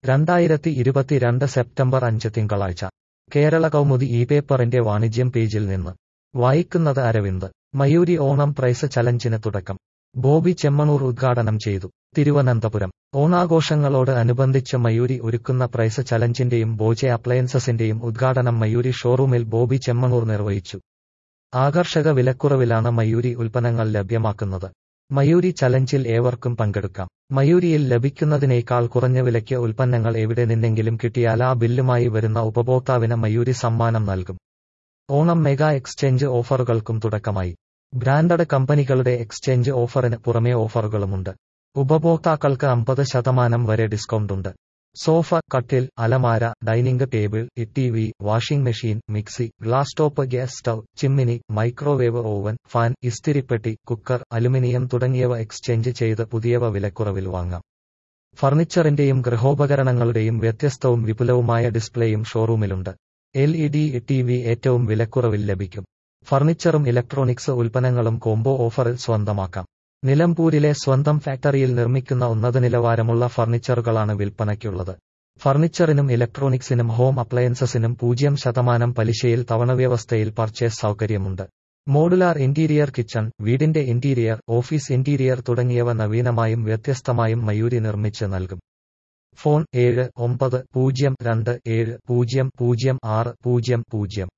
രണ്ടായിരത്തി ഇരുപത്തിരണ്ട് സെപ്റ്റംബർ അഞ്ച് തിങ്കളാഴ്ച കേരള കൗമുദി ഈ പേപ്പറിന്റെ വാണിജ്യം പേജിൽ നിന്ന് വായിക്കുന്നത് അരവിന്ദ് മയൂരി ഓണം പ്രൈസ് ചലഞ്ചിന് തുടക്കം ബോബി ചെമ്മണൂർ ഉദ്ഘാടനം ചെയ്തു തിരുവനന്തപുരം ഓണാഘോഷങ്ങളോട് അനുബന്ധിച്ച് മയൂരി ഒരുക്കുന്ന പ്രൈസ് ചലഞ്ചിന്റെയും ബോജെ അപ്ലയൻസസിന്റെയും ഉദ്ഘാടനം മയൂരി ഷോറൂമിൽ ബോബി ചെമ്മണൂർ നിർവഹിച്ചു ആകർഷക വിലക്കുറവിലാണ് മയൂരി ഉൽപ്പന്നങ്ങൾ ലഭ്യമാക്കുന്നത് മയൂരി ചലഞ്ചിൽ ഏവർക്കും പങ്കെടുക്കാം മയൂരിയിൽ ലഭിക്കുന്നതിനേക്കാൾ കുറഞ്ഞ വിലയ്ക്ക് ഉൽപ്പന്നങ്ങൾ എവിടെ നിന്നെങ്കിലും കിട്ടിയാൽ ആ ബില്ലുമായി വരുന്ന ഉപഭോക്താവിന് മയൂരി സമ്മാനം നൽകും ഓണം മെഗാ എക്സ്ചേഞ്ച് ഓഫറുകൾക്കും തുടക്കമായി ബ്രാൻഡഡ് കമ്പനികളുടെ എക്സ്ചേഞ്ച് ഓഫറിന് പുറമെ ഓഫറുകളുമുണ്ട് ഉപഭോക്താക്കൾക്ക് അമ്പത് ശതമാനം വരെ ഡിസ്കൗണ്ട് ഉണ്ട് സോഫ കട്ടിൽ അലമാര dining table T V washing machine mixie glass top gas stove chimney microwave oven fan ഇസ്തിരിപ്പെട്ടി കുക്കർ അലുമിനിയം തുടങ്ങിയവ എക്സ്ചേഞ്ച് ചെയ്ത് പുതിയവ വിലക്കുറവിൽ വാങ്ങാം ഫർണിച്ചറിന്റെയും ഗൃഹോപകരണങ്ങളുടെയും വ്യത്യസ്തവും വിപുലവുമായ ഡിസ്പ്ലേയും ഷോറൂമിലുണ്ട് L E D T V ഏറ്റവും വിലക്കുറവിൽ ലഭിക്കും ഫർണിച്ചറും ഇലക്ട്രോണിക്സ് ഉൽപ്പന്നങ്ങളും കോംബോ ഓഫറിൽ സ്വന്തമാക്കാം നിലമ്പൂരിലെ സ്വന്തം ഫാക്ടറിയിൽ നിർമ്മിക്കുന്ന ഉന്നത നിലവാരമുള്ള ഫർണിച്ചറുകളാണ് വിൽപ്പനയ്ക്കുള്ളത് ഫർണിച്ചറിനും ഇലക്ട്രോണിക്സിനും ഹോം അപ്ലയൻസസിനും പൂജ്യം ശതമാനം പലിശയിൽ തവണ വ്യവസ്ഥയിൽ പർച്ചേസ് സൗകര്യമുണ്ട് മോഡുലാർ ഇന്റീരിയർ കിച്ചൺ വീടിന്റെ ഇന്റീരിയർ ഓഫീസ് ഇന്റീരിയർ തുടങ്ങിയവ നവീനമായും വ്യത്യസ്തമായും മയൂരി നിർമ്മിച്ച് നൽകും ഫോൺ ഏഴ് ഒമ്പത് പൂജ്യം രണ്ട് ഏഴ് പൂജ്യം പൂജ്യം ആറ് പൂജ്യം പൂജ്യം